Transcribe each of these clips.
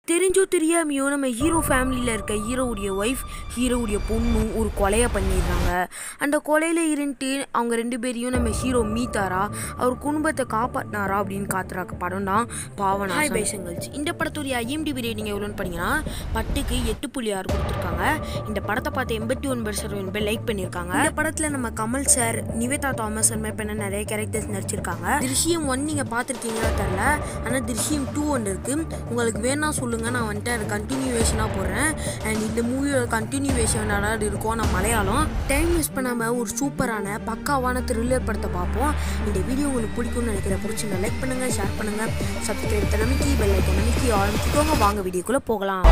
தெரிஞ்சோ தெரியாமையோ நம்ம ஹீரோ ஃபேமிலியில் இருக்க ஹீரோவுடைய ஒய்ஃப் ஹீரோவுடைய பொண்ணும் ஒரு கொலையை பண்ணிடுறாங்க அந்த கொலையில் இருந்துட்டு அவங்க ரெண்டு பேரையும் நம்ம ஹீரோ மீத்தாரா அவர் குடும்பத்தை காப்பாற்றினாரா அப்படின்னு காத்துறாக்க படம் தான் பாவனா ஹாய் பைசங்கல்ஸ் இந்த படத்துடைய ஐஎம்டிபி ரேட்டிங் எவ்வளோன்னு பார்த்தீங்கன்னா பட்டுக்கு எட்டு புள்ளி ஆறு கொடுத்துருக்காங்க இந்த படத்தை பார்த்து எண்பத்தி ஒன்பது சதவீதம் பேர் லைக் பண்ணியிருக்காங்க இந்த படத்தில் நம்ம கமல் சார் நிவேதா தாமஸ் அந்த மாதிரி பண்ண நிறைய கேரக்டர்ஸ் நடிச்சிருக்காங்க திருஷியம் ஒன் நீங்கள் பார்த்துருக்கீங்களா தெரில ஆனால் திருஷியம் டூ ஒன்று இருக்குது உங்களுக்கு வேணா சொல்லுங்கள் நான் வந்துட்டு அது கண்டினியூவேஷனாக போடுறேன் அண்ட் இந்த மூவியோட கண்டினியூவேஷன் ஏதாவது இருக்கும் நான் மலையாளம் டைம் வேஸ்ட் பண்ணாமல் ஒரு சூப்பரான பக்காவான த்ரில்லர் படத்தை பார்ப்போம் இந்த வீடியோ உங்களுக்கு பிடிக்கும்னு நினைக்கிறேன் பிடிச்சிருந்தா லைக் பண்ணுங்கள் ஷேர் பண்ணுங்கள் சப்ஸ்கிரைப் தனமிக்கி பெல் ஐக்கன் அமைக்கி ஆரம்பிச்சுக்கோங்க வாங்க வீடியோக்குள்ளே போகலாம்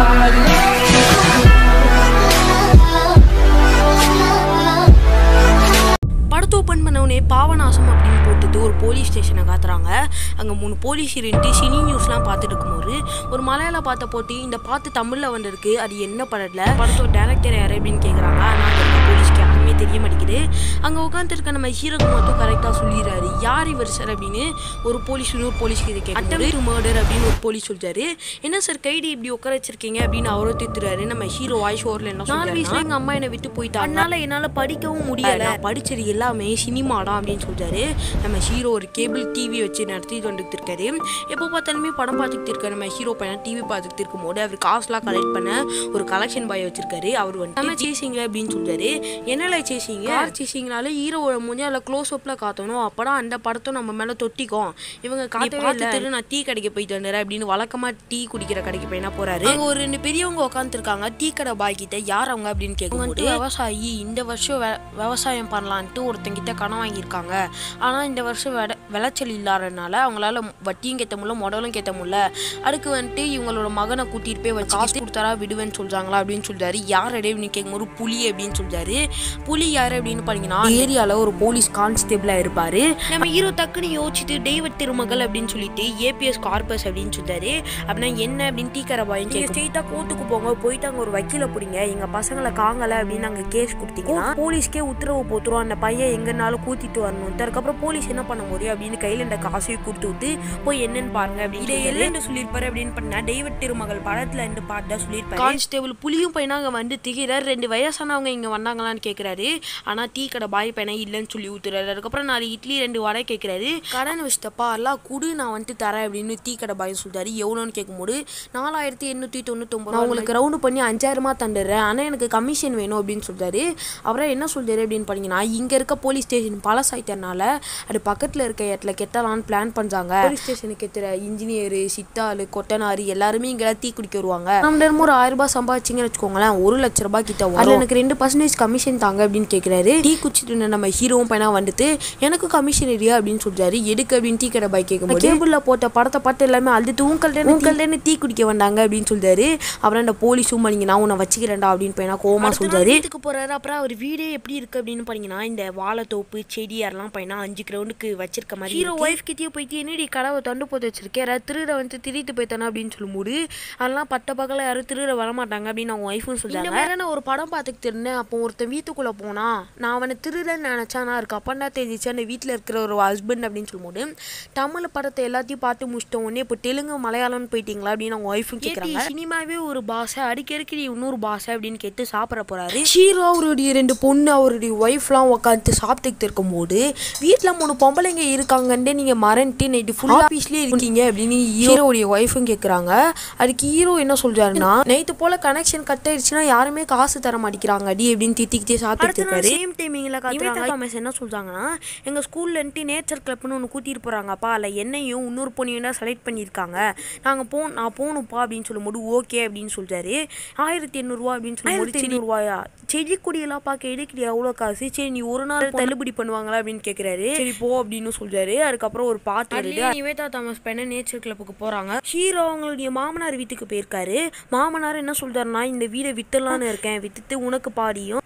படத்தை ஓப்பன் பண்ணவுடனே பாவநாசம் அப்படின்னு போட்டுட்டு ஒரு போலீஸ் ஸ்டேஷனை காத்துறாங்க அங்கே மூணு போலீஸ் இருந்துட்டு சினி நியூஸ்லாம் பார்த்துட்டு இருக்கும்போது ஒரு மலையாள பார்த்த போட்டு இந்த பாட்டு தமிழில் வந்திருக்கு அது என்ன படத்தில் படத்தோட டேரக்டர் யார் அப்படின்னு கேட்குறாங்க ஆனால் அங்கே இருக்க போலீஸ்க்கு யாருமே தெரிய மாட்டேங்குது அங்கே உட்காந்துருக்க நம்ம ஹீரோக்கு மட்டும் கரெக்டாக சொல்லிடுறாரு யார் இவர் சார் அப்படின்னு ஒரு போலீஸ் இன்னொரு போலீஸ்க்கு இது கேட்க மர்டர் அப்படின்னு ஒரு போலீஸ் சொல்றாரு என்ன சார் கைடி இப்படி உட்கார வச்சிருக்கீங்க அப்படின்னு அவரை திட்டுறாரு நம்ம ஹீரோ வாய்ஸ் ஓவரில் என்ன நாலு வயசுல எங்கள் அம்மா என்னை விட்டு போயிட்டா அதனால என்னால் படிக்கவும் முடியல நான் படிச்சது எல்லாமே சினிமா தான் அப்படின்னு சொல்றாரு நம்ம ஹீரோ ஒரு கேபிள் டிவி வச்சு நடத்திட்டு வந்துட்டு இருக்காரு எப்போ பார்த்தாலுமே படம் பார்த்துக்கிட்டு இருக்காரு நம்ம ஹீரோ பையன் டிவி பார்த்துக்கிட்டு இருக்கும் போது அவர் காசுலாம் கலெக்ட் பண்ண ஒரு கலெக்ஷன் பாய் வச்சிருக்காரு அவர் வந்துட்டு நம்ம சேசிங்க அப்படின்னு சொல்றாரு என்னல சேசிங்க கார் சேசிங்கனால ஹீரோவோட முடிஞ்ச அதில் க்ளோஸ் அப்பில் காத்தணும் அப்பதான் அந்த படத்தை நம்ம மேலே தொட்டிக்கும் இவங்க காத்தவே இல்லை நான் டீ கடைக்கு போயிட்டு வந்துடுறேன் அப்படின்னு வழக்கமாக டீ குடிக்கிற கடைக்கு போயினா போறாரு அங்க ஒரு ரெண்டு பெரியவங்க உட்காந்துருக்காங்க டீ கடை பாய் கிட்ட யார் அவங்க அப்படின்னு கேட்கும்போது விவசாயி இந்த வருஷம் வெ- விவசாயம் பண்ணலான்ட்டு ஒருத்தங்கிட்ட கடன் வாங்கியிருக்காங்க ஆனால் இந்த வருஷம் வெட விளைச்சல் இல்லாதனால அவங்களால வட்டியும் கேட்ட முடியல முதலும் கேட்ட முடியல அதுக்கு வந்துட்டு இவங்களோட மகனை கூட்டிட்டு போய் வச்சு காசு கொடுத்தாரா விடுவேன்னு சொல்றாங்களா அப்படின்னு சொல்றாரு யார் அடே அப்படின்னு கேட்கும்போது புலி அப்படின்னு சொல்றாரு புலி யார் அப்படின்னு பாத்தீங்கன்னா ஏரியால ஒரு போலீஸ் கான்ஸ்டபிளா இருப்பாரு நம்ம ஹீரோ டக்குன்னு யோசிச்சுட்டு தெய்வ திருமகள் அப்படின்னு சொல்லிட்டு ஏபிஎஸ் கார்பஸ் அப்படின்னு சொல்றாரு அப்படின்னா என்ன அப்படின்னு டீக்கரை பாயின்னு கேட்க ஸ்ட்ரெயிட்டா கோர்ட்டுக்கு போங்க போயிட்டு அங்க ஒரு வக்கீல பிடிங்க எங்க பசங்களை காங்கல அப்படின்னு அங்க கேஸ் கொடுத்தீங்கன்னா போலீஸ்க்கே உத்தரவு போத்துரும் அந்த பையன் எங்கனாலும் கூட்டிட்டு வரணும் அதுக்கப்புறம் போலீஸ் என்ன பண்ண முடியும் அப்படின்னு கையில இந்த காசையும் கொடுத்து விட்டு போய் என்னன்னு பாருங்க அப்படின்னு இதை எல்லாம் சொல்லியிருப்பாரு அப்படின்னு பண்ணா தெய்வ திருமகள் படத்துல இருந்து பாட்டு தான் சொல்லியிருப்பாரு கான்ஸ்டேபிள் புலியும் பையனா அங்க வந்து திகிறார் ரெண்டு வயசானவங்க இங்க வந்தாங்களான்னு கேக்குறாரு ஆனா டீ கடை பாய் பையனா இல்லைன்னு சொல்லி ஊத்துறாரு அதுக்கப்புறம் நாலு இட்லி ரெண்டு வடை கேட்குறாரு கடன் வச்சுட்டப்பா எல்லாம் குடு நான் வந்துட்டு தரேன் அப்படின்னு டீ கடை பாய் சொல்றாரு எவ்வளோன்னு கேட்கும்போது நாலாயிரத்தி எண்ணூற்றி தொண்ணூத்தொம்பது நான் உங்களுக்கு ரவுண்டு பண்ணி அஞ்சாயிரமா தந்துடுறேன் ஆனால் எனக்கு கமிஷன் வேணும் அப்படின்னு சொல்றாரு அப்புறம் என்ன சொல்றாரு அப்படின்னு பார்த்தீங்கன்னா இங்கே இருக்க போலீஸ் ஸ்டேஷன் பழசாயிட்டனால அது பக்கத்தில் இருக்க இடத்துல கெட்டலான்னு பிளான் பண்ணுறாங்க போலீஸ் ஸ்டேஷனுக்கு எத்துற இன்ஜினியரு சித்தாளு கொட்டனாரு எல்லாருமே இங்கே டீ குடிக்க வருவாங்க நம்ம தினமும் ஒரு ஆயிரம் ரூபாய் சம்பாதிச்சிங்கன்னு வச்சுக்கோங்களேன் ஒரு லட்ச ரூபாய் கிட்ட வரும் அதுல எனக்கு ரெண்டு பர்சன்டேஜ் கமிஷன் தாங்க அப்படின்னு கேட்குறாரு டீ குடிச்சிட்டு இருந்த நம்ம ஹீரோவும் பையனா வந்துட்டு எனக்கு கமிஷன் இல்லையா அப்படின்னு சொல்றாரு எதுக்கு அப்படின்னு டீ கடை பாய் கேட்கும்போது கேபிளில் போட்ட படத்தை பார்த்து எல்லாமே அழுதுட்டு உங்கள்ட்ட உங்கள்ட்ட டீ குடிக்க வந்தாங்க அப்படின்னு சொல்றாரு அப்புறம் அந்த போலீஸும் பண்ணிங்க நான் உன்னை வச்சுக்கிறேன்டா அப்படின்னு பையனா கோவமா சொல்றாரு வீட்டுக்கு போறாரு அப்புறம் அவர் வீடே எப்படி இருக்கு அப்படின்னு பாத்தீங்கன்னா இந்த வாழைத்தோப்பு செடி அதெல்லாம் பையனா அஞ்சு கிரவுண்டுக்கு வச்சிருக்க மாதிரி ஹீரோ ஒய்ஃப் கிட்டயே போயிட்டு என்னடி கடவை தொண்டு போட்டு வச்சிருக்கேன் யாராவது திருட வந்து திருட்டு போய்த்தானே அப்படின்னு சொல்லும்போது அதெல்லாம் பட்ட பகல யாரும் திருட வரமாட்டாங்க அப்படின்னு அவங்க ஒய்ஃபும் சொல்றாங்க இந்த மாதிரி நான் ஒரு படம் பார்த்துக்கிட்டு இருந்தேன் அப்போ ஒருத்தன் வீட்டுக்குள்ள போனா நான் அவனை திருடன்னு நினைச்சா நான் இருக்கு அப்பா தான் தெரிஞ்சிச்சு அந்த வீட்டில் இருக்கிற ஒரு ஹஸ்பண்ட் அப்படின்னு சொல்லும்போது தமிழ் படத்தை எல்லாத்தையும் பார்த்து முடிச்சிட்ட உடனே இப்போ தெலுங்கு மலையாளம்னு போயிட்டீங்களா அப்படின்னு அவங்க ஒய்ஃபும் கேட்குறாங்க சினிமாவே ஒரு பாஷை அடிக்கடிக்கு நீ இன்னொரு பாஷை அப்படின்னு கேட்டு சாப்பிட போறாரு ஹீரோ அவருடைய ரெண்டு பொண்ணு அவருடைய ஒய்ஃப்லாம் உட்காந்து சாப்பிட்டுக்கிட்டு இருக்கும்போது வீட்டில் மூணு பொம்பளைங்க இருக்காங்கன்னு நீங்க மறந்துட்டு நைட்டு ஃபுல் ஆஃபீஸ்லேயே இருக்கீங்க அப்படின்னு ஹீரோவுடைய ஒய்ஃபும் கேட்குறாங்க அதுக்கு ஹீரோ என்ன சொல்றாருன்னா நைட்டு போல கனெக்ஷன் கட் ஆயிடுச்சுன்னா யாருமே காசு தர மாட்டேங்கிறாங்க அடி அப்படின்னு திட்டிக்கிட்டே சாப்பிட்டு இருக்காரு சேம் டைமிங்கில் காத்துறாங்க என்ன சொல்றாங்கன்னா எங்க ஸ்கூல்லன்ட்டு நேச்சர் கிளப்னு ஒன்று கூட்டிட்டு போறாங்கப்பா அதில் என்னையும் இன்னொரு பொண்ணையும் தான் செலக்ட் பண்ணியிருக்காங்க நாங்கள் போ நான் போகணும்ப்பா அப்படின்னு சொல்லும்போது ஓகே அப்படின்னு சொல்றாரு ஆயிரத்தி எண்ணூறுவா அப்படின்னு சொல்லும்போது செடி ரூபாயா செடி கொடியெல்லாம் பார்க்க எடுக்கடி அவ்வளோ காசு சரி நீ ஒரு நாள் தள்ளுபடி பண்ணுவாங்களா அப்படின்னு கேட்குறாரு சரி போ அப்படின்னு சொல்றாரு அதுக்கப்புறம் ஒரு பாட்டு வருது நிவேதா தாமஸ் பையனை நேச்சர் கிளப்புக்கு போறாங்க ஹீரோ அவங்களுடைய மாமனார் வீட்டுக்கு போயிருக்காரு மாமனார் என்ன சொல்றாருன்னா இந்த வீடை வித்துலான்னு இருக்கேன் வித்துட்டு உனக்கு பாடியும்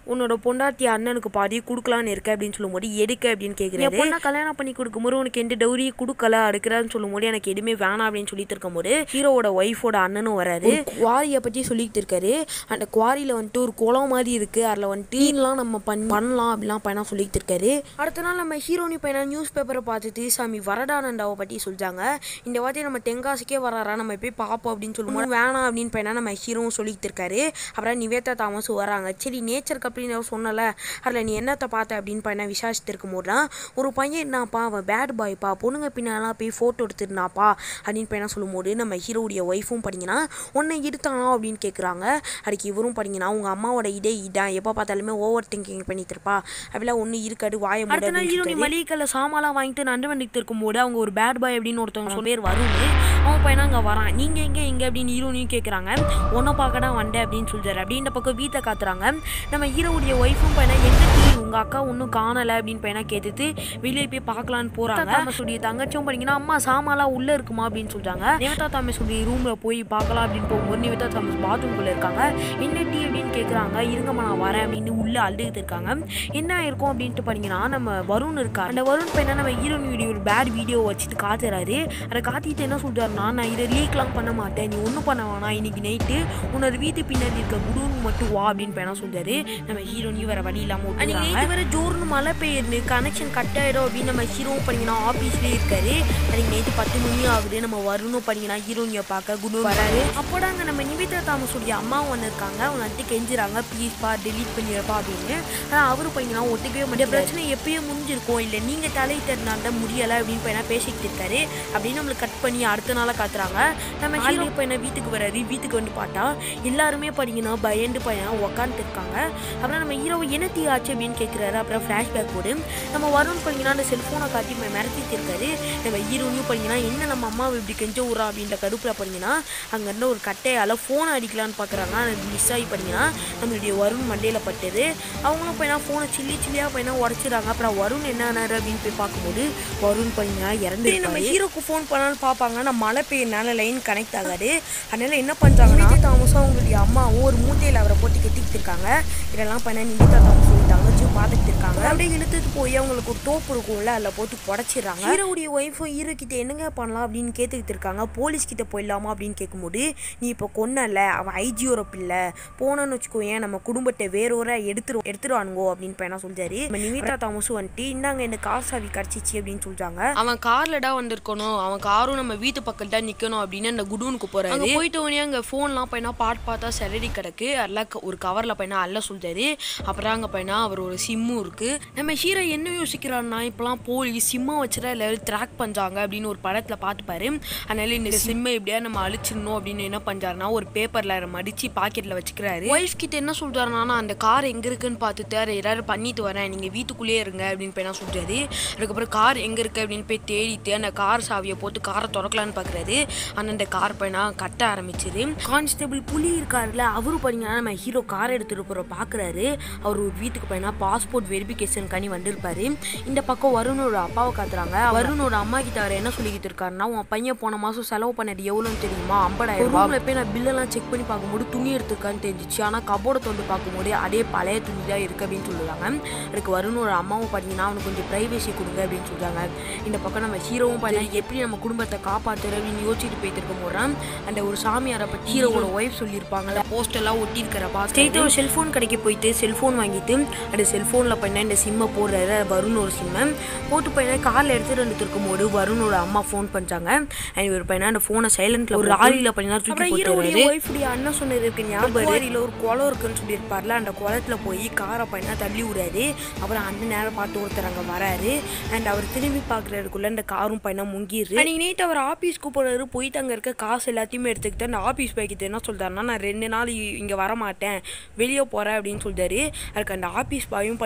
உன்னோட பொண்டாட்டி அண்ணனுக்கு பாதி கொடுக்கலான்னு இருக்க அப்படின்னு சொல்லும்போது எடுக்க அப்படின்னு கேட்குறாரு பொண்ணா கல்யாணம் பண்ணி கொடுக்கும்போது உனக்கு எந்த டௌரி கொடுக்கல அடுக்கிறான்னு சொல்லும்போது எனக்கு எதுவுமே வேணாம் அப்படின்னு சொல்லிட்டு இருக்கும்போது ஹீரோவோட ஒய்ஃபோட அண்ணனும் வராரு குவாரியை பற்றி சொல்லிட்டு இருக்காரு அந்த குவாரியில் வந்துட்டு ஒரு குளம் மாதிரி இருக்கு அதில் வந்துட்டு மீன்லாம் நம்ம பண் பண்ணலாம் அப்படிலாம் பையனா சொல்லிட்டு இருக்காரு அடுத்த நாள் நம்ம ஹீரோனி பையனா நியூஸ் பேப்பரை பார்த்துட்டு சாமி வரடானந்தாவை பற்றி சொல்லிட்டாங்க இந்த வாட்டி நம்ம தென்காசிக்கே வராரா நம்ம போய் பார்ப்போம் அப்படின்னு சொல்லும்போது வேணாம் அப்படின்னு பையனா நம்ம ஹீரோவும் சொல்லிட்டு இருக்காரு அப்புறம் நிவேதா தாமஸ் வராங்க சரி நேச்சர் அப்படின்னு சொன்னல அதில் நீ என்னத்தை பார்த்த அப்படின்னு பையனை விசாரிச்சுட்டு இருக்கும்போது தான் ஒரு பையன் என்னப்பா அவன் பேட் பாய்ப்பா பொண்ணுங்க பின்னாலாம் போய் ஃபோட்டோ எடுத்துருந்தாப்பா அப்படின்னு பையனா சொல்லும்போது நம்ம ஹீரோடைய ஒய்ஃபும் படிங்கன்னா உன்னை எடுத்தானா அப்படின்னு கேட்குறாங்க அதுக்கு இவரும் படிங்கன்னா உங்கள் அம்மாவோட இதே இதான் எப்போ பார்த்தாலுமே ஓவர் திங்கிங் பண்ணிட்டு இருப்பா அப்படிலாம் ஒன்று இருக்காது வாய அடுத்த நாள் ஹீரோனி மளிகைக்கல்ல சாமான்லாம் வாங்கிட்டு நண்டு வந்துட்டு இருக்கும்போது அவங்க ஒரு பேட் பாய் அப்படின்னு ஒருத்தவங்க சொல்ல பேர் வரும் அவன் பையனா அங்கே வரான் நீங்கள் எங்கே எங்கே அப்படின்னு ஹீரோனியும் கேட்குறாங்க உன்னை பார்க்க தான் வந்தேன் அப்படின்னு சொல்லிட்டாரு அப்படின்ற பக்கம் வீட்டை காத்துறாங்க நம்ம ஹீரோவுடைய ஒய்ஃபும் பையனா எங்க டீ உங்கள் அக்கா ஒன்றும் காணலை அப்படின்னு பையனா கேட்டுட்டு வெளியே போய் பார்க்கலான்னு போகிறாங்க தாமஸுடைய தங்கச்சியும் பண்ணிங்கன்னா அம்மா சாமான்லாம் உள்ளே இருக்குமா அப்படின்னு சொல்கிறாங்க நிவேதா தாமஸுடைய ரூமில் போய் பார்க்கலாம் அப்படின்னு போகும்போது நிவேதா தாமஸ் பாத்ரூம்குள்ளே இருக்காங்க என்ன டீ அப்படின்னு கேட்குறாங்க இருங்கம்மா நான் வரேன் அப்படின்னு உள்ளே அழுதுட்டு இருக்காங்க என்ன இருக்கும் அப்படின்ட்டு பார்த்தீங்கன்னா நம்ம வருண் இருக்கா அந்த வருண் பையனா நம்ம ஹீரோயின் வீடியோ ஒரு பேட் வீடியோ வச்சுட்டு காத்துறாரு அதை காத்திட்டு என்ன சொல்றாருன்னா நான் இதை லீக்லாம் பண்ண மாட்டேன் நீ ஒன்றும் பண்ண வேணாம் இன்னைக்கு நைட்டு உன்னோட வீட்டு பின்னாடி இருக்க குடூன் மட்டும் வா அப்படின்னு பையனா சொல்றாரு நம்ம ஹீரோனியும் வேற வழி இல்லாமல் அன்னைக்கு நைட்டு வேற ஜோர்னு மழை பெய்யுது கனெக்ஷன் கட் ஆயிடும் அப்படின்னு நம்ம ஹீரோவும் பண்ணிங்கன்னா ஆஃபீஸ்லேயே இருக்காரு அன்னைக்கு நைட்டு பத்து மணி ஆகுது நம்ம வரணும் பண்ணிங்கன்னா ஹீரோனியை பார்க்க குடூன் வராரு அப்போதான் அங்கே நம்ம நிவேதா தாமஸுடைய அம்மாவும் வந்திருக்காங்க அவங்க வந்துட்டு கெஞ்சுறாங்க ப்ளீஸ் பா டெலீட் பண்ணிடுப்பா அப்படின்னு ஆனால் அவரு பையனா ஒத்துக்கவே மாட்டேன் பிரச்சனை எப்பயோ முடிஞ்சிருக்கும் இல்லை நீங்கள் தலையிட்டதுனால தான் முடியலை அப்படின்னு பையனா பேசிக்கிட்டு இருக்காரு அப்படின்னு நம்மளுக்கு கட் பண்ணி அடுத்த நாளாக காத்துறாங்க நம்ம ஹீரோ பையனை வீட்டுக்கு வராரு வீட்டுக்கு வந்து பார்த்தா எல்லாருமே பார்த்தீங்கன்னா பயந்து பையனா உக்காந்துட்டு இருக்காங்க அப்புறம் நம்ம ஹீரோவை என்ன தீ ஆச்சு அப்படின்னு கேட்குறாரு அப்புறம் ஃப்ளாஷ்பேக் போடு நம்ம வருண் பார்த்தீங்கன்னா அந்த செல்ஃபோனை காட்டி ம- மிரட்டிட்டு இருக்காரு நம்ம ஹீரோனையும் பார்த்தீங்கன்னா என்ன நம்ம அம்மாவை இப்படி கெஞ்ச விட்றா அப்படின்ற கடுப்பில் பார்த்தீங்கன்னா அங்கேருந்து ஒரு கட்டையால் ஃபோனை அடிக்கலான்னு பார்க்குறாங்க அது மிஸ் ஆகி பார்த்தீங்கன்னா நம்மளுடைய வருண் மண்டையில் பட்டது அவங்களும் போய்னா ஃபோனை சில்லி சில்லியாக போய்னா உடச்சிடுறாங்க அப்புறம் வருண் என்ன ஆனாரு அப்படின்னு போய் பார்க்கும்போது வருண் பார்த்தீங்கன்னா இறந்து நம்ம ஹீரோக்கு ஃபோன் பண்ணாலும் பார்ப்பாங்க ஆனால் மழை பெய்யறனால லைன் கனெக்ட் ஆகாது அதனால என்ன பண்ணுறாங்கன்னா தாமஸும் அவங்களுடைய அம்மாவும் ஒரு மூட்டையில் அவரை போட்டு கட்டிக்கிட்டு இருக்காங்க இதெல்லாம் பண்ண நிமிதா தாமஸ் தங்கச்சியும் பார்த்துட்டு இருக்காங்க அப்படியே இழுத்துட்டு போய் அவங்களுக்கு ஒரு தோப்பு இருக்கும்ல அதில் போட்டு புடச்சிடுறாங்க ஹீரோவுடைய ஒய்ஃபும் ஹீரோ கிட்ட என்னங்க பண்ணலாம் அப்படின்னு கேட்டுக்கிட்டு இருக்காங்க போலீஸ் கிட்ட போயிடலாமா அப்படின்னு கேட்கும்போது நீ இப்போ கொன்னல அவன் ஐஜியோட பிள்ளை போனோன்னு வச்சுக்கோ ஏன் நம்ம குடும்பத்தை வேறொரு எடுத்துரு எடுத்துருவானுங்கோ அப்படின்னு பையனா சொல்றாரு நம்ம நிமிதா தாமஸும் வந்துட்டு இந்தாங்க எனக்கு கார் சாவி கிடச்சிச்சு அப்படின்னு சொல்றாங்க அவன் கார்லடா வந்திருக்கணும் அவன் காரும் நம்ம வீட்டு பக்கத்துல நிக்கணும் அப்படின்னு அந்த குடூனுக்கு போறாரு அங்க போயிட்டு உடனே அங்க ஃபோன்லாம் பையனா பாட் பார்த்தா செரடி கிடக்கு அதெல்லாம் க- ஒரு கவர்ல பையனா அல்ல சொல்றாரு அப்புறம் அங்க பையனா அவர் ஒரு சிம்மும் இருக்கு நம்ம ஹீரோ என்ன யோசிக்கிறான்னா இப்பெல்லாம் போலீஸ் சிம்மை வச்சுட்டா எல்லாரும் ட்ராக் பண்றாங்க அப்படின்னு ஒரு படத்துல பார்த்துப்பாரு அதனால இந்த சிம்மை எப்படியா நம்ம அழிச்சிடணும் அப்படின்னு என்ன பண்றாருன்னா ஒரு பேப்பர்ல மடிச்சு பாக்கெட்ல வச்சுக்கிறாரு ஒய்ஃப் கிட்ட என்ன சொல்றாருன்னா நான் அந்த கார் எங்க இருக்குன்னு பார்த்துட்டு அதை ஏதாவது பண்ணிட்டு வரேன் நீங்க வீட்டுக்குள்ளேயே இருங்க அப்படின்னு போய் நான் சொல்றாரு அதுக்கப்புறம் கார் எங்க இருக்கு அப்படின்னு போய் தேடிட்டு அந்த கார் சாவியை போட்டு காரை திறக்கலான்னு பாக்குறாரு ஆனா அந்த கார் பையனா கட்ட ஆரம்பிச்சிரு கான்ஸ்டபிள் புலி இருக்காருல்ல அவரு பாத்தீங்கன்னா நம்ம ஹீரோ கார் எடுத்துட்டு போற பாக்குறாரு அவர் ஒரு வீட்டுக்கு பையனா பாஸ்போர்ட் வெரிஃபிகேஷன் பண்ணி வந்திருப்பாரு இந்த பக்கம் வருணோட அப்பாவை காத்துறாங்க வருணோட அம்மா கிட்ட அவர் என்ன சொல்லிக்கிட்டு இருக்காருன்னா உன் பையன் போன மாசம் செலவு பண்ணது எவ்வளோன்னு தெரியுமா ஐம்பதாயிரம் ரூபாய் போய் நான் பில்லெல்லாம் செக் பண்ணி பார்க்கும்போது துணி எடுத்துருக்கான்னு தெரிஞ்சிச்சு ஆனால் கபோர்டை தொண்டு பார்க்கும்போது அதே பழைய துணி தான் இருக்கு அப்படின்னு சொல்லுவாங்க அதுக்கு வருணோட அம்மாவும் பார்த்தீங்கன்னா அவனுக்கு கொஞ்சம் ப்ரைவேசி கொடுங்க அப்படின்னு சொல்றாங்க இந்த பக்கம் நம்ம ஹீரோவும் பார்த்தீங்கன்னா எப்படி நம்ம குடும்பத்தை காப்பாத்துற அப்படின்னு யோசிச்சுட்டு போயிட்டு இருக்கும் போது அந்த ஒரு சாமியாரை பற்றி ஹீரோவோட ஒய்ஃப் சொல்லியிருப்பாங்க போஸ்ட் எல்லாம் ஒட்டி இருக்கிறப்பா ஸ்ட்ரெயிட் ஒரு செல்ஃபோன் கடைக்கு போயிட்டு செல்ஃபோன் வாங்கிட்டு அந்த செல்ஃபோனில் பண்ண இந்த சிம்மை போடுறாரு வருண் ஒரு சிம்மை போட்டு பையனை காரில் எடுத்துட்டு வந்துட்டு இருக்கும்போது வருணோட அம்மா ஃபோன் பண்றாங்க அண்ட் இவர் பையனா அந்த ஃபோனை சைலண்ட்ல ஒரு லாரியில பையனா தூக்கி போட்டு ஒய்ஃபுடைய அண்ணன் சொன்னது இருக்கு ஞாபகம் இல்ல ஒரு குளம் இருக்குன்னு சொல்லியிருப்பார்ல அந்த குளத்துல போய் காரை பையனா தள்ளி விடாரு அப்புறம் அந்த நேரம் பார்த்து ஒருத்தர் அங்க வராரு அண்ட் அவர் திரும்பி பார்க்கறதுக்குள்ள அந்த காரும் பையனா முங்கிடுது அன்னைக்கு நைட் அவர் ஆபீஸ்க்கு போறாரு போயிட்டு அங்க இருக்க காசு எல்லாத்தையுமே எடுத்துக்கிட்டு அந்த ஆபீஸ் பைக்கிட்ட என்ன சொல்றாருன்னா நான் ரெண்டு நாள் இ- இங்க வர மாட்டேன் வெளியே போறேன் அப்படின்னு சொல்றாரு அதுக்கு அந்த ஆபீஸ் பாயும் பண்ணீங்கன்னா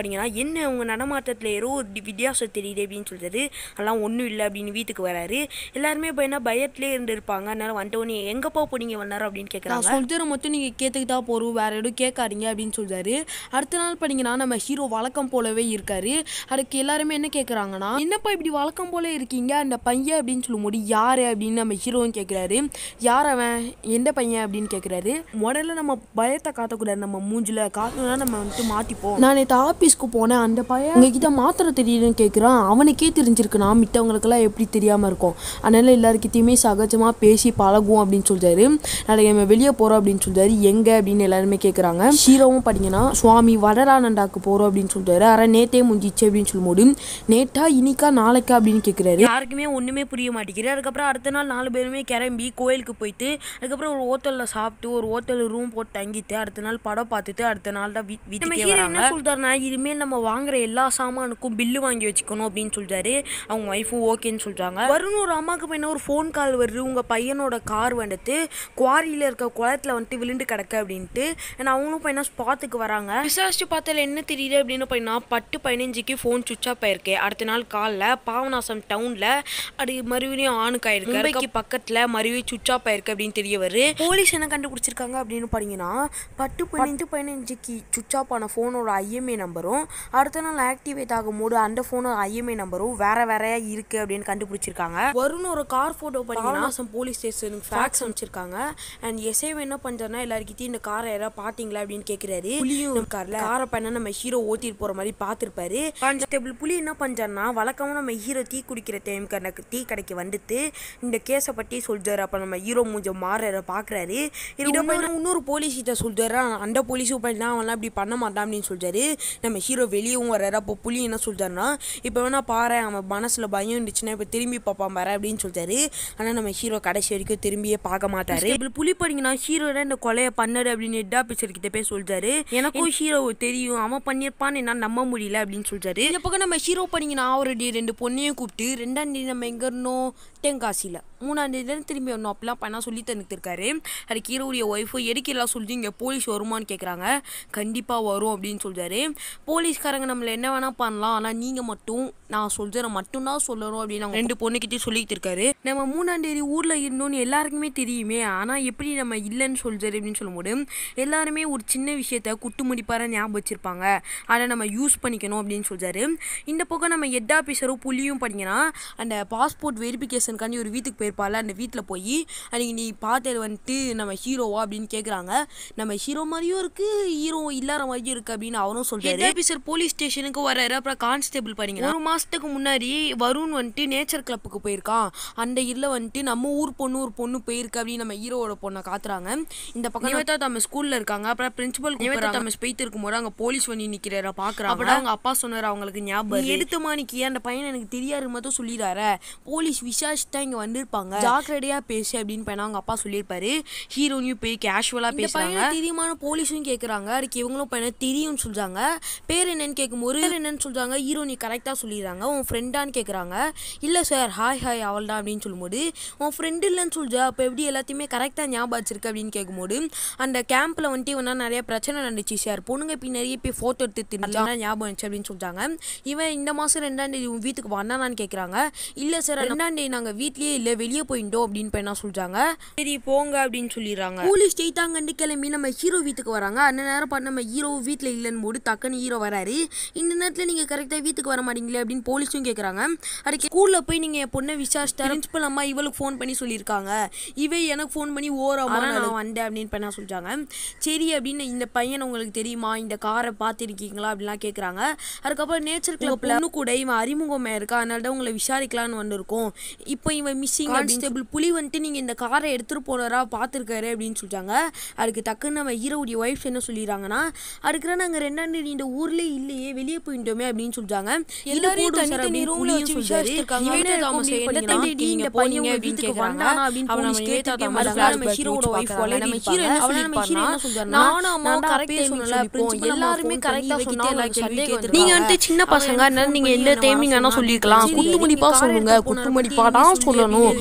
என்ன உங்க நடமாட்டத்தில் ஏதோ ஒரு டி- வித்தியாசம் தெரியுது அப்படின்னு சொல்றாரு அதெல்லாம் ஒன்றும் இல்லை அப்படின்னு வீட்டுக்கு வராரு எல்லாருமே இப்போ என்ன பயத்திலே இருந்திருப்பாங்க அதனால வந்துட்டு நீ எங்கப்பா போனீங்க வந்தாரு அப்படின்னு கேட்குறாங்க நான் சொல்றது மட்டும் நீங்கள் கேட்டுக்கிட்டா போகிறோம் வேற எதுவும் கேட்காதீங்க அப்படின்னு சொல்றாரு அடுத்த நாள் பண்ணீங்கன்னா நம்ம ஹீரோ வழக்கம் போலவே இருக்காரு அதுக்கு எல்லாருமே என்ன கேட்குறாங்கன்னா என்னப்பா இப்படி வழக்கம் போல இருக்கீங்க அந்த பையன் அப்படின்னு சொல்லும்போது யாரு அப்படின்னு நம்ம ஹீரோவும் கேட்குறாரு யார் அவன் எந்த பையன் அப்படின்னு கேட்குறாரு முதல்ல நம்ம பயத்தை காட்டக்கூடாது நம்ம மூஞ்சில காட்டணும்னா நம்ம வந்துட்டு மாட்டிப்போம் நான் நேற்று ஆஃபீஸ்க்கு போனேன் அந்த பையன் உங்ககிட்ட மாத்திரை தெரியுதுன்னு கேட்குறான் அவனுக்கே தெரிஞ்சிருக்குண்ணா மித்தவங்களுக்கெல்லாம் எப்படி தெரியாமல் இருக்கும் அதனால எல்லாருக்கிட்டையுமே சகஜமாக பேசி பழகுவோம் அப்படின்னு சொல்றாரு நாளைக்கு நம்ம வெளியே போகிறோம் அப்படின்னு சொல்றாரு எங்கே அப்படின்னு எல்லாருமே கேட்குறாங்க ஹீரோவும் பார்த்தீங்கன்னா சுவாமி வடரானண்டாக்கு போகிறோம் அப்படின்னு சொல்றாரு அரை நேத்தே முடிஞ்சிச்சு அப்படின்னு சொல்லும்போது நேத்தா இனிக்கா நாளைக்கா அப்படின்னு கேட்குறாரு யாருக்குமே ஒன்றுமே புரிய மாட்டேங்குது அதுக்கப்புறம் அடுத்த நாள் நாலு பேருமே கிளம்பி கோயிலுக்கு போயிட்டு அதுக்கப்புறம் ஒரு ஹோட்டலில் சாப்பிட்டு ஒரு ஹோட்டல் ரூம் போட்டு தங்கிட்டு அடுத்த நாள் படம் பார்த்துட்டு அடுத்த நாள் தான் வீ- வீட்டுக்கே வராங்க என்ன சொல்றாருன்னா இனிமேல் நம்ம வாங்குற எல்லா சாமானுக்கும் பில்லு வாங்கி வச்சுக்கணும் அப்படின்னு சொல்றாரு அவங்க ஒய்ஃபும் ஓகேன்னு சொல்றாங்க வருண் ஒரு அம்மாவுக்கு என்ன ஒரு ஃபோன் கால் வருது உங்க பையனோட கார் வந்துட்டு குவாரியில் இருக்க குளத்துல வந்துட்டு விழுந்து கிடக்கு அப்படின்ட்டு ஏன்னா அவங்களும் பையனா ஸ்பாட்டுக்கு வராங்க விசாரிச்சு பார்த்தால என்ன தெரியுது அப்படின்னு பையனா பத்து பதினஞ்சுக்கு ஃபோன் சுவிச் ஆஃப் ஆயிருக்கு அடுத்த நாள் காலைல பாவநாசம் டவுன்ல அது மறுபடியும் ஆணுக்கு ஆயிருக்கு மும்பைக்கு பக்கத்துல மறுபடியும் சுவிச் ஆஃப் ஆயிருக்கு அப்படின்னு தெரிய வருது போலீஸ் என்ன கண்டுபிடிச்சிருக்காங்க அப்படின்னு பாத்தீங்கன்னா பத்து பன்னெண்டு பதினஞ்சுக்கு சுவிச் ஆஃப் ஆன ஃபோனோட ஐஎம்ஐ நம்பரும் அடுத்த நாள் ஆக்டிவேட் ஆகும்போது அந்த ஃபோனோட ஐஎம்ஐ நம்பரும் வேற வேறையா இருக்கு அப்படின்னு கண்டுபிடிச்சிருக்காங்க வருண் ஒரு கார் போட்டோ பாவநாசம் போலீஸ் ஸ்டேஷனுக்கு ஃபேக்ஸ் அனுப்பிச்சிருக்காங்க அண்ட் எஸ்ஐ என்ன பண்றாருன்னா எல்லாருக்கிட்டையும் இந்த காரை யாராவது பாத்தீங்களா அப்படின்னு கேக்குறாரு புலியும் கார்ல காரை பண்ண நம்ம ஹீரோ ஓட்டிட்டு போற மாதிரி பாத்திருப்பாரு கான்ஸ்டபிள் புலி என்ன பண்றாருன்னா வழக்கமா நம்ம ஹீரோ டீ குடிக்கிற டைமுக்கு அந்த டீ கடைக்கு வந்துட்டு இந்த கேஸை பத்தி சொல்றாரு அப்ப நம்ம ஹீரோ மூஞ்ச மாறுற பாக்குறாரு இது இன்னொரு இன்னொரு போலீஸ் கிட்ட சொல்றாரு ஆனா அந்த போலீஸும் பண்ணா அவன்லாம் இப்படி பண்ண மாட்டான் அப்படின்னு சொல்றாரு நம்ம ஹீரோ வெளியவும் வர்றாரு அப்போ புலி என்ன சொல்றாருன்னா இப்போ வேணா பாரு அவன் மனசுல பயம் இருந்துச்சுன்னா இப்போ திரும்பி பார்ப்பான் பாரு அப்படின்னு சொல்றாரு ஆனா நம்ம ஹீரோ கடைசி வரைக்கும் திரும்பியே பார்க்க மாட்டாரு இப்படி புலி படிங்கன்னா ஹீரோ தான் இந்த கொலையை பண்ணாரு அப்படின்னு ஹெட் ஆபீசர் கிட்ட போய் சொல்றாரு எனக்கும் ஹீரோ தெரியும் அவன் பண்ணியிருப்பான்னு என்னால் நம்ப முடியல அப்படின்னு சொல்றாரு இந்த பக்கம் நம்ம ஹீரோ பண்ணீங்கன்னா அவருடைய ரெண்டு பொண்ணையும் கூப்பிட்டு ரெண்டாம் தேதி நம்ம எங்கே இருந்தோம் தென்காசியில் மூணாம் தேதி தான் திரும்பி வரணும் அப்படிலாம் பண்ணா சொல்லி தந்துருக்காரு அதுக்கு ஹீரோடைய ஒய்ஃபு எதுக்கு எல்லாம் சொல்லிட்டு இங்கே போலீஸ் வருமான்னு கேட்குறாங்க கண்டிப்பாக வரும் அப்படின்னு சொல்றாரு போலீஸ்காரங்க நம்மளை என்ன வேணால் பண்ணலாம் ஆனால் நீங்கள் மட்டும் நான் சொல்கிறேன் மட்டும்தான் சொல்லணும் அப்படின்னு அவங்க ரெண்டு பொண்ணுக்கிட்டே சொல்லிட்டு இருக்காரு நம்ம மூணாம் தேதி ஊரில் இருந்தோம்னு எல்லாருக்குமே தெரியுமே ஆனால் எப்படி நம்ம இல்லைன்னு சொல்றாரு அப்படின்னு சொல்லும்போது எல்லாருமே ஒரு சின்ன விஷயத்த குட்டு முடிப்பார ஞாபகம் வச்சிருப்பாங்க அதை நம்ம யூஸ் பண்ணிக்கணும் அப்படின்னு சொல்றாரு இந்த பக்கம் நம்ம ஹெட் ஆஃபீஸரும் புள்ளியும் பண்ணிங்கன்னா அந்த பாஸ்போர்ட் வெரிஃபிகேஷனுக்காண்டி ஒரு வீட்டுக்கு போயிருப்பால அந்த வீட்டில் போய் அன்றைக்கி நீ பார்த்தது வந்துட்டு நம்ம ஹீரோவா அப்படின்னு கேட்குறாங்க நம்ம ஹீரோ மாதிரியும் இருக்கு ஹீரோ இல்லாத மாதிரியும் இருக்கு அப்படின்னு அவரும் சொல்றாரு ஆஃபீஸர் போலீஸ் ஸ்டேஷனுக்கு வராரு அப்புறம் கான்ஸ்டபிள் பண்ணிங்கன்னா ஒரு மாசத்துக்கு முன்னாடி வருண் வந்துட்டு நேச்சர் கிளப்புக்கு போயிருக்கான் அந்த இல்ல வந்துட்டு நம்ம ஊர் பொண்ணு ஒரு பொண்ணு போயிருக்கு அப்படின்னு நம்ம ஹீரோவோட பொண்ணை காத்துறாங்க இந்த பக்கம் நிவேதா நம்ம ஸ்கூல்ல இருக்காங்க அப்புறம் பிரின்சிபல் நிவேதா நம்ம போயிட்டு இருக்கும்போது அங்க போலீஸ் வண்டி நிக்கிறார பாக்குறாங்க அப்பதான் அவங்க அப்பா சொன்னாரு அவங்களுக்கு ஞாபகம் நீ எடுத்த மாணிக்கு அந்த பையன் எனக்கு தெரியாது மட்டும் சொல்லிடுறாரு போலீஸ் விசாரிச்சு தான் இங்க வந்திருப்பாங்க ஜாக்கிரதையா பேசு அப்படின்னு பையனா அவங்க அப்பா சொல்லியிருப்பாரு ஹீரோனையும் போய் கேஷுவலா பேசுறாங்க தெரியுமான போலீஸும் கேக்குறாங்க அதுக்கு இவங்களும் பையனை தெரியும்னு சொல்றாங்க பேர் என்னன்னு கேட்கும்போது பேர் என்னன்னு சொல்றாங்க ஹீரோ நீ கரெக்டா சொல்லிடுறாங்க உன் ஃப்ரெண்டான்னு கேக்குறாங்க இல்ல சார் ஹாய் ஹாய் அவள் தான் அப்படின்னு சொல்லும்போது உன் ஃப்ரெண்ட் இல்லைன்னு சொல்றா அப்போ எப்படி எல்லாத்தையுமே கரெக்டாக ஞாபகம் வச்சிருக்கு அப்படின்னு கேட்கும்போது அந்த கேம்பில் வந்துட்டு இவனா நிறைய பிரச்சனை நடந்துச்சு சார் பொண்ணுங்க இப்போ நிறைய போய் ஃபோட்டோ எடுத்து திருந்தா ஞாபகம் வந்துச்சு அப்படின்னு சொல்றாங்க இவன் இந்த மாதம் ரெண்டாம் தேதி உன் வீட்டுக்கு வந்தானான்னு கேட்குறாங்க இல்லை சார் ரெண்டாம் தேதி நாங்கள் வீட்லயே இல்லை வெளியே போயிட்டோம் அப்படின்னு இப்போ என்ன சொல்றாங்க சரி போங்க அப்படின்னு சொல்லிடுறாங்க போலீஸ் ஸ்டேட்டாங்கண்டு கிளம்பி நம்ம ஹீரோ வீட்டுக்கு வராங்க அந்த நேரம் பார்த்து நம்ம ஹீரோ வீட்டில் இல்லைன்னு போது டக்குன்னு ஹீரோ வராரு இந்த நேரத்தில் நீங்கள் கரெக்டாக வீட்டுக்கு வர மாட்டீங்களே அப்படின்னு போலீஸும் கேட்குறாங்க அதுக்கு ஸ்கூலில் போய் நீங்கள் என் பொண்ணை விசாரிச்சிட்டா பிரின்சிபல் அம்மா இவளுக்கு ஃபோன் பண்ணி சொல்லியிருக்காங்க இவ எனக்கு ஃபோன் பண்ணி ஓரமா நான் வந்தேன் அப்படின்னு பண்ண சொல்றாங்க சரி அப்படின்னு இந்த பையன் உங்களுக்கு தெரியுமா இந்த காரை பார்த்துருக்கீங்களா அப்படிலாம் கேட்குறாங்க அதுக்கப்புறம் நேச்சர் கிளப் பொண்ணு கூட இவன் அறிமுகமாக இருக்கா அதனால தான் உங்களை விசாரிக்கலாம்னு வந்திருக்கோம் இப்போ இவன் மிஸ்ஸிங் கான்ஸ்டபிள் புலி வந்துட்டு நீங்கள் இந்த காரை எடுத்துகிட்டு போனரா பார்த்துருக்காரு அப்படின்னு சொல்றாங்க அதுக்கு டக்குன்னு நம்ம ஹீரோவுடைய ஒய்ஃப் என்ன சொல்லிடுறாங்கன்னா அதுக்கு நாங்கள் ரெண்டாம் தேதி இந்த ஊர்லேயே இல்லையே வெளியே போயிட்டோமே அப்படின்னு சொல்றாங்க எல்லாரையும் தனித்தனி ரூம்ல வச்சு விசாரிச்சிருக்காங்க நிவேதா தாமஸ் என்ன தேடி இந்த பையன் அப்படின்னு கேக்குறாங்க அவன் நம்ம நிவேதா தாமஸ் நம்ம ஹீரோட ஒய்ஃப் நம்ம ஹீரோ என்ன அவள நம்ம ஹீரோ என்ன சொல்றாங்க நானும் அம்மா கரெக்டா சொன்னல பிரின்சிபல் எல்லாருமே கரெக்டா சொன்னா எல்லா கேள்வி கேட்டு நீங்க வந்துட்டு சின்ன பசங்க அதனால நீங்க எந்த டைமிங் வேணா சொல்லிருக்கலாம் குத்துமதிப்பா சொல்லுங்க குத்துமதிப்பா தான் சொல்லணும்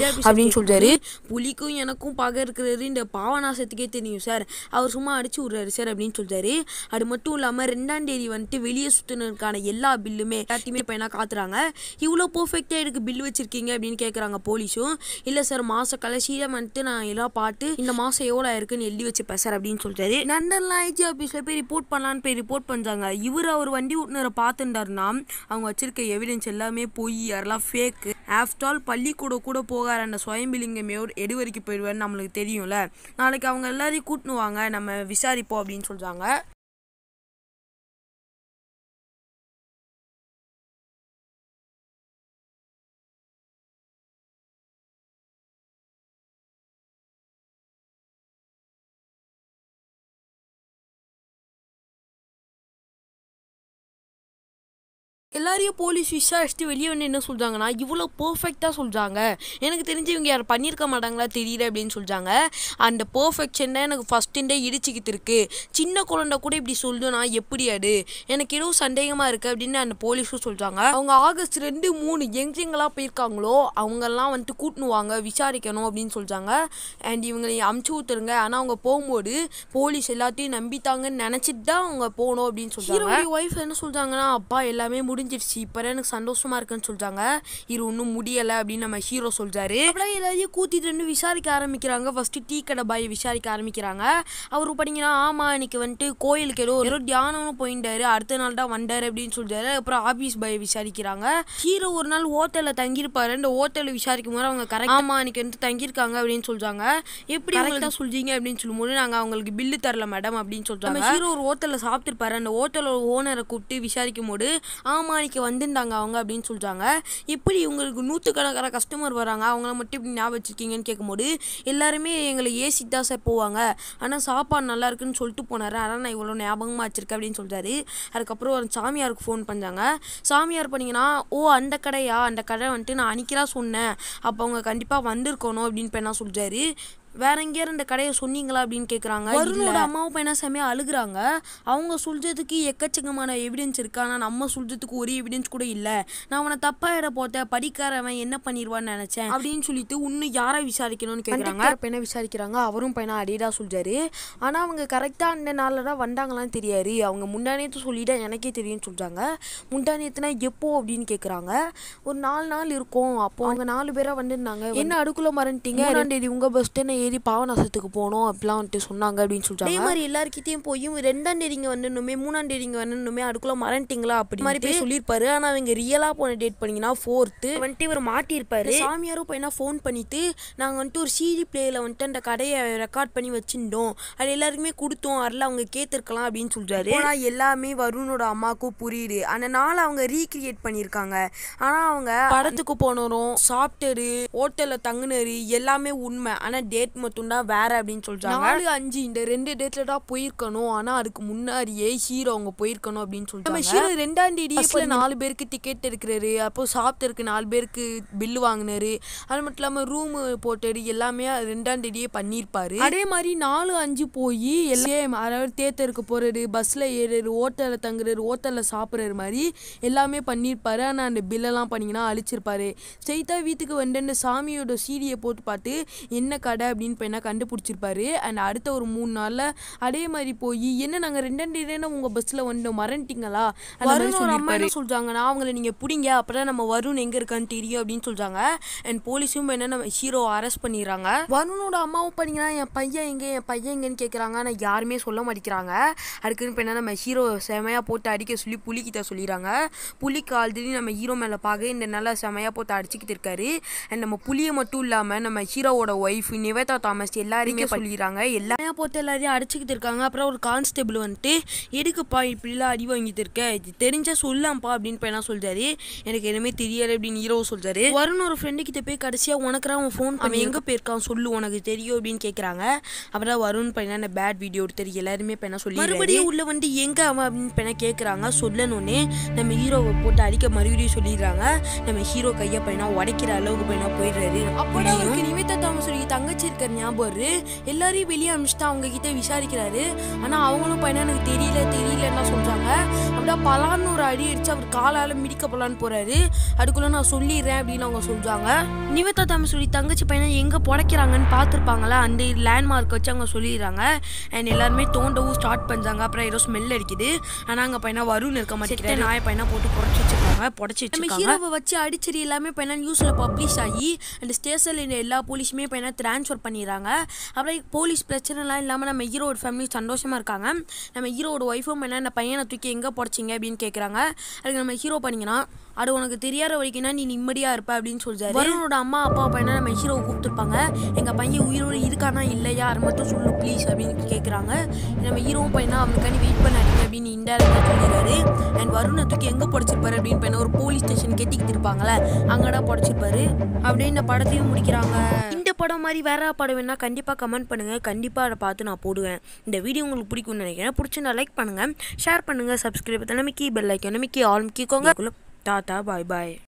அப்படின்னு சொல்றாரு புலிக்கும் எனக்கும் பகை இருக்கிறது இந்த பாவநாசத்துக்கே தெரியும் சார் அவர் சும்மா அடிச்சு விடுறாரு சார் அப்படின்னு சொல்றாரு அது மட்டும் இல்லாம ரெண்டாம் தேதி வந்துட்டு வெளியே சுத்தினதுக்கான எல்லா பில்லுமே எல்லாத்தையுமே பையனா காத்துறாங்க இவ்வளோ பர்ஃபெக்டா எனக்கு பில் வச்சிருக்கீங்க அப்படின்னு கேட்குறாங்க போலீஸும் இல்லை சார் மாச கடைசியில வந்துட்டு நான் எல்லாம் பார்த்து இந்த மாசம் எவ்வளோ இருக்குன்னு எழுதி வச்சுப்பேன் சார் அப்படின்னு சொல்றாரு லண்டன்லாம் ஐஜி ஆஃபீஸில் போய் ரிப்போர்ட் பண்ணலான்னு போய் ரிப்போர்ட் பண்றாங்க இவர் அவர் வண்டி ஓட்டுநரை பார்த்துட்டாருன்னா அவங்க வச்சிருக்க எவிடன்ஸ் எல்லாமே பொய் அதெல்லாம் ஃபேக்கு ஆஃப்டர் ஆல் பள்ளிக்கூடம் கூட போகாத அந்த சுயம்பிலிங்கமே எடு வரைக்கும் போயிடுவார்னு நம்மளுக்கு தெரியும்ல நாளைக்கு அவங்க எல்லாரையும் கூட்டினுவாங்க நம்ம விசாரிப்போம் அப்படின்னு சொல்றாங்க எல்லாரையும் போலீஸ் விசாரிச்சுட்டு வெளியே வந்து என்ன சொல்றாங்கன்னா இவ்வளோ பர்ஃபெக்டாக சொல்றாங்க எனக்கு தெரிஞ்சு இவங்க யார் பண்ணியிருக்க மாட்டாங்களா தெரியல அப்படின்னு சொல்றாங்க அந்த பர்ஃபெக்ஷன் தான் எனக்கு ஃபஸ்ட்டுண்டே இடிச்சிக்கிட்டு இருக்கு சின்ன குழந்தை கூட இப்படி சொல்லுனா எப்படி அது எனக்கு ஏதோ சந்தேகமா இருக்கு அப்படின்னு அந்த போலீஸும் சொல்றாங்க அவங்க ஆகஸ்ட் ரெண்டு மூணு எங்கெங்கெல்லாம் போயிருக்காங்களோ அவங்கெல்லாம் வந்துட்டு கூட்டினுவாங்க விசாரிக்கணும் அப்படின்னு சொல்றாங்க அண்ட் இவங்களை அமுச்சு ஊத்துருங்க ஆனால் அவங்க போகும்போது போலீஸ் எல்லாத்தையும் நம்பிட்டாங்கன்னு நினச்சிட்டு தான் அவங்க போகணும் அப்படின்னு சொல்றாங்க ஒய்ஃப் என்ன சொல்றாங்கன்னா அப்பா எல்லாமே முடிஞ்சிருச்சு இப்போ எனக்கு சந்தோஷமா இருக்குன்னு சொல்றாங்க இது ஒன்றும் முடியலை அப்படின்னு நம்ம ஹீரோ சொல்றாரு அப்படியே எல்லாரையும் கூட்டிட்டு வந்து விசாரிக்க ஆரம்பிக்கிறாங்க ஃபர்ஸ்ட் டீ கடை பாய் விசாரிக்க ஆரம்பிக்கிறாங்க அவரு பார்த்தீங்கன்னா ஆமா இன்னைக்கு வந்துட்டு கோயிலுக்கு ஏதோ ஏதோ தியானம்னு போயிட்டாரு அடுத்த நாள் தான் வந்தாரு அப்படின்னு சொல்றாரு அப்புறம் ஆபீஸ் பாய் விசாரிக்கிறாங்க ஹீரோ ஒரு நாள் ஹோட்டல்ல தங்கியிருப்பாரு இந்த ஹோட்டல்ல விசாரிக்கும் போது அவங்க கரெக்ட் ஆமா இன்னைக்கு வந்து தங்கியிருக்காங்க அப்படின்னு சொல்றாங்க எப்படி கரெக்டாக சொல்றீங்க அப்படின்னு சொல்லும்போது நாங்க அவங்களுக்கு பில்லு தரல மேடம் அப்படின்னு சொல்றாங்க ஹீரோ ஒரு ஹோட்டல்ல சாப்பிட்டுருப்பாரு அந்த ஹோட்டலோட ஓனரை கூப்பிட்டு விசாரிக்கும் போது ஆமா இன்னைக்கு வந்திருந்தாங்க அவங்க அப்படின்னு சொல்றாங்க எப்படி உங்களுக்கு நூற்றுக்கணக்கான கஸ்டமர் வராங்க அவங்கள மட்டும் இப்படி ஞாபகம் வச்சிருக்கீங்கன்னு கேட்கும்போது எல்லாருமே எங்களை ஏசி தான் சார் போவாங்க ஆனால் சாப்பாடு நல்லா இருக்குன்னு சொல்லிட்டு போனாரு ஆனால் நான் இவ்வளோ ஞாபகமாக வச்சிருக்கேன் அப்படின்னு சொல்றாரு அதுக்கப்புறம் ஒரு சாமியாருக்கு ஃபோன் பண்ணாங்க சாமியார் பண்ணீங்கன்னா ஓ அந்த கடையா அந்த கடை வந்துட்டு நான் அன்னைக்கா சொன்னேன் அப்போ அவங்க கண்டிப்பாக வந்திருக்கணும் அப்படின்னு இப்போ என்ன சொல்றாரு வேற எங்கேயாரும் இந்த கடையை சொன்னீங்களா அப்படின்னு கேட்குறாங்க வருணோட அம்மாவும் பையனா செம்மையா அழுகுறாங்க அவங்க சொல்றதுக்கு எக்கச்சக்கமான எவிடன்ஸ் இருக்கு ஆனால் நம்ம சொல்றதுக்கு ஒரு எவிடன்ஸ் கூட இல்லை நான் அவனை தப்பா இட போட்ட படிக்காரவன் என்ன பண்ணிடுவான்னு நினைச்சேன் அப்படின்னு சொல்லிட்டு இன்னும் யாரை விசாரிக்கணும்னு கேட்குறாங்க பையனை விசாரிக்கிறாங்க அவரும் பையனா அடிடா சொல்றாரு ஆனால் அவங்க கரெக்டாக அந்த நாளில் தான் வந்தாங்களான்னு தெரியாது அவங்க முந்தானேத்து சொல்லிட்டா எனக்கே தெரியும்னு சொல்றாங்க முந்தானேத்துனா எப்போ அப்படின்னு கேட்குறாங்க ஒரு நாலு நாள் இருக்கும் அப்போ அவங்க நாலு பேரா வந்திருந்தாங்க என்ன அடுக்குள்ள மறந்துட்டீங்க ரெண்டாம் தேதி உங்க பஸ் ஸ்டாண்ட் ஏறி பாவநாசத்துக்கு போனோம் அப்படிலாம் வந்துட்டு சொன்னாங்க அப்படின்னு சொல்றாங்க அதே மாதிரி எல்லாருக்கிட்டையும் போய் ரெண்டாம் தேதிங்க வந்துடணுமே மூணாம் தேதிங்க வந்துடணுமே அதுக்குள்ள மறந்துட்டீங்களா அப்படி மாதிரி போய் சொல்லியிருப்பாரு ஆனா அவங்க ரியலா போன டேட் பண்ணீங்கன்னா ஃபோர்த்து வந்துட்டு இவர் மாட்டியிருப்பாரு சாமியாரும் பையனா ஃபோன் பண்ணிட்டு நாங்க வந்துட்டு ஒரு சிடி பிளேல வந்துட்டு அந்த கடையை ரெக்கார்ட் பண்ணி வச்சிருந்தோம் அது எல்லாருக்குமே கொடுத்தோம் அதில் அவங்க கேத்திருக்கலாம் அப்படின்னு சொல்றாரு ஆனா எல்லாமே வருணோட அம்மாவுக்கும் புரியுது அந்த நாள் அவங்க ரீக்ரியேட் பண்ணியிருக்காங்க ஆனா அவங்க படத்துக்கு போனோம் சாப்பிட்டரு ஹோட்டல்ல தங்குனரு எல்லாமே உண்மை ஆனா டேட் மட்டும் தான் வேற அப்படின்னு சொல்றாங்க நாலு அஞ்சு இந்த ரெண்டு டேட்ல தான் போயிருக்கணும் ஆனா அதுக்கு முன்னாடியே ஹீரோ அவங்க போயிருக்கணும் அப்படின்னு சொல்றாங்க ஹீரோ ரெண்டாம் தேதி நாலு பேருக்கு டிக்கெட் எடுக்கிறாரு அப்போ சாப்பிட்டருக்கு நாலு பேருக்கு பில்லு வாங்கினாரு அது மட்டும் இல்லாம ரூம் போட்டாரு எல்லாமே ரெண்டாம் தேதியே பண்ணியிருப்பாரு அதே மாதிரி நாலு அஞ்சு போய் எல்லாம் அதாவது தேட்டருக்கு போறாரு பஸ்ல ஏறாரு ஹோட்டல்ல தங்குறாரு ஹோட்டல்ல சாப்பிட்றாரு மாதிரி எல்லாமே பண்ணியிருப்பாரு ஆனா அந்த பில்லெல்லாம் பண்ணீங்கன்னா அழிச்சிருப்பாரு ஸ்ட்ரெயிட்டா வீட்டுக்கு வந்து அந்த சாமியோட சீடியை போட்டு பார்த்து என்ன கடை அப்படின்னு இப்போ என்ன கண்டுபிடிச்சிருப்பாரு அண்ட் அடுத்த ஒரு மூணு நாள்ல அதே மாதிரி போய் என்ன நாங்க ரெண்டாம் தேதி உங்க பஸ்ல வந்து மறந்துட்டீங்களா அந்த மாதிரி அம்மா என்ன சொல்றாங்கன்னா அவங்கள நீங்க பிடிங்க அப்பதான் நம்ம வருண் எங்க இருக்கான்னு தெரியும் அப்படின்னு சொல்றாங்க அண்ட் போலீஸும் என்ன நம்ம ஹீரோ அரெஸ்ட் பண்ணிடுறாங்க வருணோட அம்மாவும் பண்ணீங்கன்னா என் பையன் எங்க என் பையன் எங்கன்னு கேக்குறாங்க ஆனா யாருமே சொல்ல மாட்டேங்கிறாங்க அதுக்குன்னு இப்போ என்ன நம்ம ஹீரோ செமையா போட்டு அடிக்க சொல்லி புலிக்கிட்ட சொல்லிடுறாங்க புலிக்கு ஆல்ரெடி நம்ம ஹீரோ மேல பார்க்க இந்த நல்லா செமையா போட்டு அடிச்சுக்கிட்டு இருக்காரு அண்ட் நம்ம புலியை மட்டும் இல்லாம நம்ம ஹீரோவோட ஒய்ஃப் நிவேதா தாமஸ் எல்லாருமே சொல்லிடுறாங்க எல்லாமே போட்டு எல்லாரையும் அடிச்சுக்கிட்டு இருக்காங்க அப்புறம் ஒரு கான்ஸ்டபிள் வந்துட்டு எதுக்குப்பா இப்படிலாம் அடி வாங்கிட்டு இருக்க இது தெரிஞ்சா சொல்லாம்ப்பா அப்படின்னு பையனா சொல்றாரு எனக்கு எதுவுமே தெரியல அப்படின்னு ஹீரோ சொல்றாரு வருண் ஒரு ஃப்ரெண்டு கிட்ட போய் கடைசியா உனக்கு அவன் ஃபோன் அவன் எங்க போயிருக்கான் சொல்லு உனக்கு தெரியும் அப்படின்னு கேக்குறாங்க அப்புறம் வருண் பையனா அந்த பேட் வீடியோ எடுத்து எல்லாருமே பையனா சொல்லி மறுபடியும் உள்ள வந்து எங்க அவன் அப்படின்னு பையனா கேக்குறாங்க சொல்லணுன்னே நம்ம ஹீரோவை போட்டு அடிக்க மறுபடியும் சொல்லிடுறாங்க நம்ம ஹீரோ கையை பையனா உடைக்கிற அளவுக்கு பையனா போயிடுறாரு அப்போதான் அவருக்கு நிமித்த தாமஸ் சொல்லி தங்கச்சி இருக்கிற ஞாபகம் வருது எல்லாரையும் வெளியே அனுப்பிச்சிட்டு அவங்க கிட்ட விசாரிக்கிறாரு ஆனால் அவங்களும் பையனா எனக்கு தெரியல தெரியலன்னு தான் சொல்கிறாங்க அப்படியே பலான்னு ஒரு அடி அடிச்சு அவர் காலால் மிடிக்க போலான்னு போறாரு அதுக்குள்ள நான் சொல்லிடுறேன் அப்படின்னு அவங்க சொல்றாங்க நிவேதா தாம சொல்லி தங்கச்சி பையனை எங்கே புடைக்கிறாங்கன்னு பார்த்துருப்பாங்களா அந்த லேண்ட்மார்க் வச்சு அவங்க சொல்லிடுறாங்க அண்ட் எல்லாருமே தோண்டவும் ஸ்டார்ட் பண்ணுறாங்க அப்புறம் ஏதோ ஸ்மெல் அடிக்குது ஆனால் அங்கே பையனா வரும்னு இருக்க மாட்டேங்கிறாரு நாய பையனா போட்டு புடச்சி வச்சிருக்காங்க புடச்சி நம்ம ஹீரோவை வச்சு அடிச்சடி எல்லாமே பையனா நியூஸில் பப்ளிஷ் ஆகி அந்த ஸ்டேஷனில் இருந்த எல்லா போலீஸுமே பையனா ட்ரான்ஸ்ஃபர் பண்ணிடுறாங்க அப்புறம் போலீஸ் பிரச்சனைலாம் இல்லாமல் நம்ம ஹீரோட ஃபேமிலி சந்தோஷமாக இருக்காங்க நம்ம ஹீரோட ஒய்ஃபும் என்ன இந்த பையனை தூக்கி எங்கே புடச்சிங்க அப்படின்னு கேட்குறாங்க அதுக்கு நம்ம ஹீரோ பண்ணிங்கன்னா அது உனக்கு தெரியாத வரைக்கும்னா நீ நிம்மதியாக இருப்ப அப்படின்னு சொல்றாரு வருணோட அம்மா அப்பா பையனை நம்ம ஹீரோவை கூப்பிட்டுருப்பாங்க எங்கள் பையன் உயிரோடு இருக்கானா இல்லையா அதை மட்டும் சொல்லு ப்ளீஸ் அப்படின்னு கேட்குறாங்க நம்ம ஹீரோவும் பையனா அவனுக்காண்டி வெயிட் பண்ணாதீங்க அப்படின்னு இன்டெரக்டாக சொல்லிடுறாரு அண்ட் வருணை தூக்கி எங்கே புடச்சிருப்பாரு அப்படின்னு பையனை ஒரு போலீஸ் ஸ்டேஷன் கெட்டிக்கிட்டு இருப்பாங்களே அங்கடா புடச்சிருப்பாரு அப்படியே இந்த படத்தையும் முடிக்கிறாங்க இந்த படம் மாதிரி வேற படம் வேணா கண்டிப்பாக கமெண்ட் பண்ணுங்க கண்டிப்பாக அதை பார்த்து நான் போடுவேன் இந்த வீடியோ உங்களுக்கு பிடிக்கும்னு நினைக்கிறேன் பிடிச்சிருந்தா லைக் பண்ணுங்க ஷேர் பண்ணுங்க சப்ஸ்கிரைப் நமக்கு பெல் ஐக்கன் நமக்கு ஆல் முக்கிக்கோங்க டாட்டா பாய் பாய்